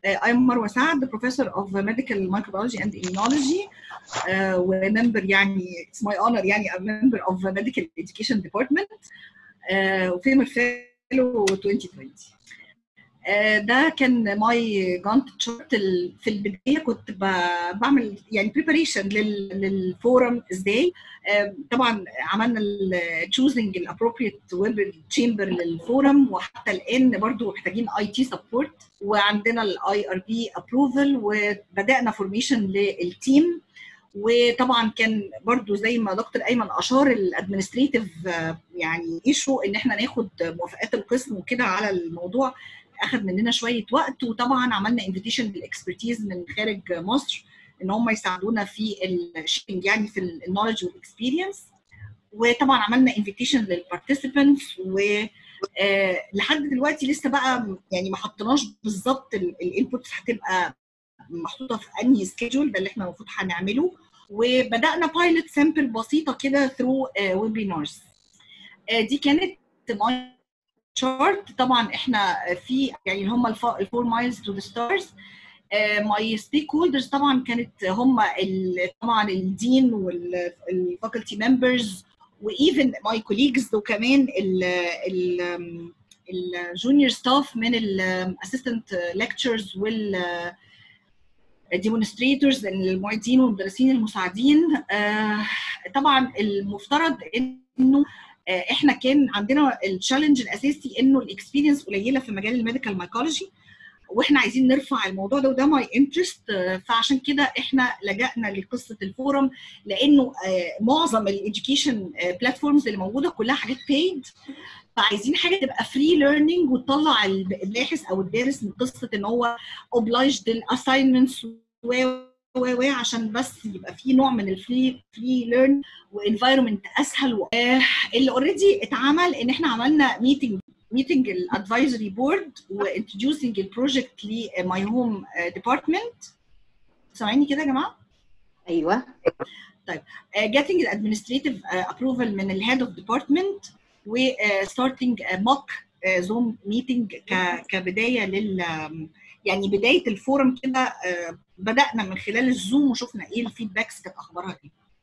I'm Marwa Saad, professor of medical microbiology and immunology uh, وممبر يعني it's my honor يعني I'm member of medical education department uh, وفيمر فيلو 2020 uh, ده كان ماي جانت شورت في البدايه كنت بعمل يعني بريباريشن للفورم ازاي طبعا عملنا تشوزنج الابروبريت ويب تشامبر للفورم وحتى الان برضو محتاجين اي تي سبورت وعندنا الاي ار بي ابروفل وبدانا فورميشن للتيم وطبعا كان برضو زي ما دكتور ايمن اشار الادمنستريتيف يعني ايشو ان احنا ناخد موافقات القسم وكده على الموضوع اخذ مننا شويه وقت وطبعا عملنا انفيتيشن للاكسبرتيز من خارج مصر ان هم يساعدونا في الشيبنج يعني في النولج والاكسبيرينس وطبعا عملنا انفيتيشن للبارتيسيبنتس و آه لحد دلوقتي لسه بقى يعني ما حطيناش بالظبط الانبوتس هتبقى محطوطه في انهي سكيدجول ده اللي احنا المفروض هنعمله وبدانا بايلوت سامبل بسيطه كده ثرو ويبينارز دي كانت ماي شارت طبعا احنا في يعني هم الفور مايلز تو ذا ستارز ماي ستيك هولدرز طبعا كانت هم طبعا الدين والفاكولتي ممبرز وايفن ماي كوليجز وكمان ال الجونيور ستاف من الاسيستنت ليكتشرز وال ديمونستريتورز المعيدين والمدرسين المساعدين طبعا المفترض انه احنا كان عندنا التشالنج الاساسي انه الاكسبيرينس قليله في مجال الميديكال مايكولوجي واحنا عايزين نرفع الموضوع ده وده ماي انترست فعشان كده احنا لجأنا لقصه الفورم لانه معظم الاديوكيشن بلاتفورمز اللي موجوده كلها حاجات بيد فعايزين حاجه تبقى فري ليرنينج وتطلع الباحث او الدارس من قصه ان هو اوبلايجد الاساينمنتس و و عشان بس يبقى في نوع من الفري فري ليرن وانفايرمنت اسهل و... آه اللي اوريدي اتعمل ان احنا عملنا ميتنج ميتنج الادفايزري بورد وانتروديوسنج البروجكت لماي هوم ديبارتمنت سامعيني كده يا جماعه؟ ايوه طيب جيتنج الادمنستريتيف ابروفال من الهيد اوف ديبارتمنت وستارتنج موك زوم ميتنج كبدايه لل يعني بدايه الفورم كده بدانا من خلال الزوم وشفنا ايه الفيدباكس كانت اخبارها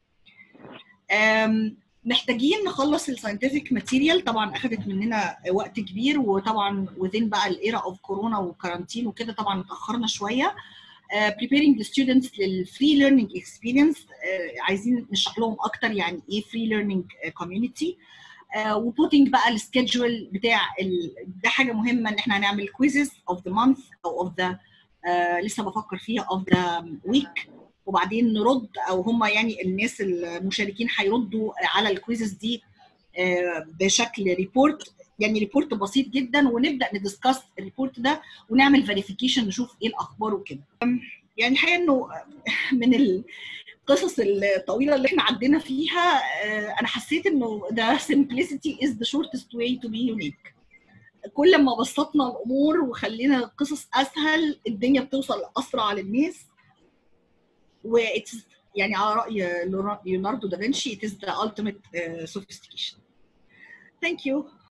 ايه محتاجين نخلص الساينتفك ماتيريال طبعا اخذت مننا وقت كبير وطبعا وذين بقى الايرا اوف كورونا وكارانتين وكده طبعا اتاخرنا شويه preparing the students للفري ليرنينج اكسبيرينس عايزين نشرح لهم اكتر يعني ايه فري ليرنينج كوميونتي وبوتنج بقى السكيدجول بتاع ال... ده حاجه مهمه ان احنا هنعمل كويزز اوف ذا مانث او اوف ذا لسه بفكر فيها اوف ذا ويك وبعدين نرد او هم يعني الناس المشاركين هيردوا على الكويزز دي uh, بشكل ريبورت يعني ريبورت بسيط جدا ونبدا ندسكاس الريبورت ده ونعمل فيريفيكيشن نشوف ايه الاخبار وكده يعني الحقيقه انه من ال... القصص الطويله اللي احنا عدينا فيها انا حسيت انه ده simplicity is the shortest way to be unique كل ما بسطنا الامور وخلينا القصص اسهل الدنيا بتوصل اسرع للناس و يعني على راي ليوناردو دافنشي it is the ultimate uh, sophistication thank you